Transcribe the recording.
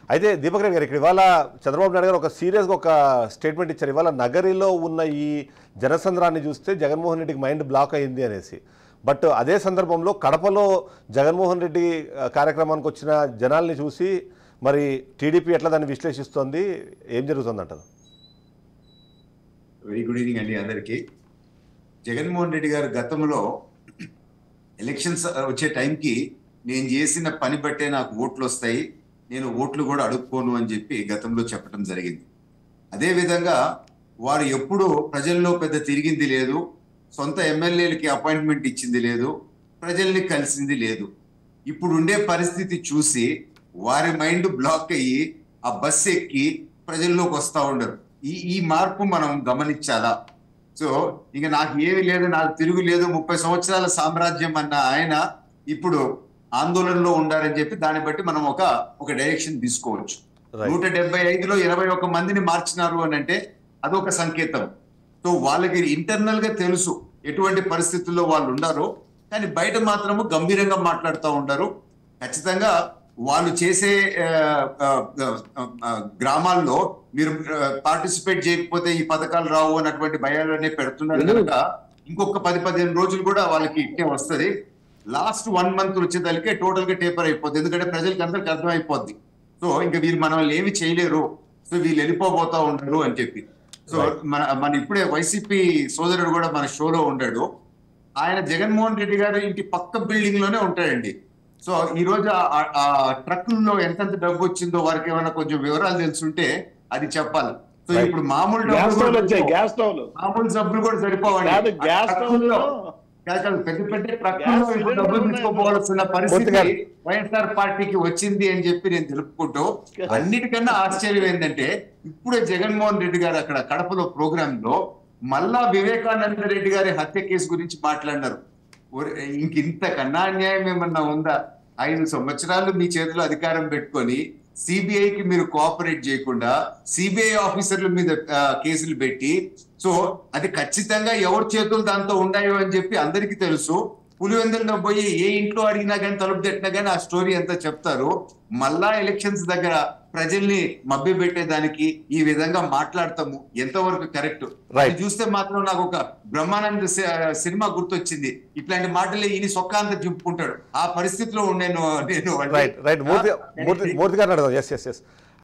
అయితే దీపక్ రెడ్డి గారు ఇక్కడ ఇవాళ చంద్రబాబు నాయుడు గారు ఒక సీరియస్గా ఒక స్టేట్మెంట్ ఇచ్చారు ఇవాళ నగరిలో ఉన్న ఈ జనసంద్రాన్ని చూస్తే జగన్మోహన్ రెడ్డికి మైండ్ బ్లాక్ అయింది అనేసి బట్ అదే సందర్భంలో కడపలో జగన్మోహన్ రెడ్డి ఆ, కార్యక్రమానికి వచ్చిన జనాల్ని చూసి మరి టీడీపీ ఎట్లా దాన్ని విశ్లేషిస్తోంది ఏం జరుగుతుందంటారు వెరీ గుడ్ ఈవినింగ్ అండి అందరికీ జగన్మోహన్ రెడ్డి గారు గతంలో ఎలక్షన్స్ వచ్చే టైంకి నేను చేసిన పని బట్టే నాకు ఓట్లు వస్తాయి నేను ఓట్లు కూడా అడుక్కోను అని చెప్పి గతంలో చెప్పడం జరిగింది అదే విధంగా వారు ఎప్పుడూ ప్రజల్లో పెద్ద తిరిగింది లేదు సొంత ఎమ్మెల్యేలకి అపాయింట్మెంట్ ఇచ్చింది లేదు ప్రజల్ని కలిసింది లేదు ఇప్పుడు ఉండే పరిస్థితి చూసి వారి మైండ్ బ్లాక్ అయ్యి ఆ బస్ ఎక్కి ప్రజల్లోకి వస్తా ఉండరు ఈ ఈ మార్పు మనం గమనించాలా సో ఇక నాకు ఏమి లేదు నాకు తిరుగు లేదు ముప్పై సంవత్సరాల సామ్రాజ్యం అన్న ఆయన ఇప్పుడు ఆందోళనలో ఉండాలని చెప్పి దాన్ని బట్టి మనం ఒక ఒక డైరెక్షన్ తీసుకోవచ్చు Right. నూట డెబ్బై ఐదులో ఇరవై ఒక మందిని మార్చినారు అని అంటే అదొక సంకేతం సో వాళ్ళకి ఇంటర్నల్ గా తెలుసు ఎటువంటి పరిస్థితుల్లో వాళ్ళు ఉండారో కానీ బయట మాత్రము గంభీరంగా మాట్లాడుతూ ఉండరు ఖచ్చితంగా వాళ్ళు చేసే ఆ, ఆ, ఆ, ఆ, గ్రామాల్లో మీరు పార్టిసిపేట్ చేయకపోతే ఈ పథకాలు రావు అన్నటువంటి భయాలనే పెడుతున్నారు కనుక ఇంకొక పది పదిహేను రోజులు కూడా వాళ్ళకి ఇట్టే వస్తది లాస్ట్ వన్ మంత్ వచ్చేదానికే టోటల్ గా టేపర్ అయిపోద్ది ఎందుకంటే ప్రజలకి అందరికి అర్థమైపోద్ది సో ఇంకా వీళ్ళు మనల్ని ఏమి చేయలేరు సో వీళ్ళు వెళ్ళిపోబోతా ఉండరు అని చెప్పి సో మన మన ఇప్పుడే వైసీపీ సోదరుడు కూడా మన షోలో ఉండాడు ఆయన జగన్మోహన్ రెడ్డి గారు ఇంటి పక్క బిల్డింగ్ లోనే ఉంటాడండి సో ఈ రోజు ఆ- ఆ ట్రక్కుల్లో ఎంతెంత డబ్బు వచ్చిందో వారికి ఏమైనా కొంచెం వివరాలు తెలుసుంటే అది చెప్పాలి సో Right. ఇప్పుడు మామూలు గ్యాస్ డబ్బులు స్టవ్లు కూడా వచ్చాయి సరిపోవు. గ్యాస్ స్టవ్లు మామూలు సబ్బులు కూడా సరిపోవండి కాదు గ్యాస్ ఆ ట్రక్కుల్లో- స్టవ్లు కాదు కాదు, పెద్ద పెద్ద ట్రక్కుల్లో గ్యాస్ ఇప్పుడు సిలిండర్లు డబ్బులు ఉన్నాయి. తీసుకోపోవాల్సిన పరిస్థితి పూర్తిగా. వైఎస్ఆర్ పార్టీకి వచ్చింది అని చెప్పి నేను తెలుపుకుంటూ అన్నిటికన్నా ఆశ్చర్యం ఏంటంటే ఇప్పుడే జగన్మోహన్ రెడ్డి గారు అక్కడ కడపలో ప్రోగ్రామ్ లో మళ్ళా వివేకానంద రెడ్డి గారి హత్య కేసు గురించి మాట్లాడినారు ఒరే, ఇంక ఇంతకన్నా అన్యాయం ఏమన్నా ఉందా ఐదు సంవత్సరాలు మీ చేతిలో అధికారం పెట్టుకొని సిబిఐకి మీరు కోఆపరేట్ చేయకుండా సిబిఐ ఆఫీసర్ల మీద ఆ, కేసులు పెట్టి సో అది ఖచ్చితంగా ఎవరి చేతులు దాంతో ఉన్నాయో అని చెప్పి అందరికీ తెలుసు పులివెందుల్లో పోయి ఏ ఇంట్లో అడిగినా కానీ తలుపు తట్టినా కానీ ఆ స్టోరీ అంతా చెప్తారు మళ్ళా ఎలక్షన్స్ దగ్గర ప్రజల్ని మభ్య పెట్టేదానికి ఈ విధంగా మాట్లాడతాము ఎంతవరకు కరెక్ట్ Right. అది చూస్తే మాత్రం నాకు ఒక బ్రహ్మానంద సి- సినిమా గుర్తొచ్చింది ఇట్లాంటి మాటలు ఈయన సొక్కాంత చింపుకుంటాడు ఆ పరిస్థితిలో నేను నేను రైట్ రైట్ మూర్తి మూర్తి మూర్తి గారిని అడగదాం ఎస్ ఎస్ ఎస్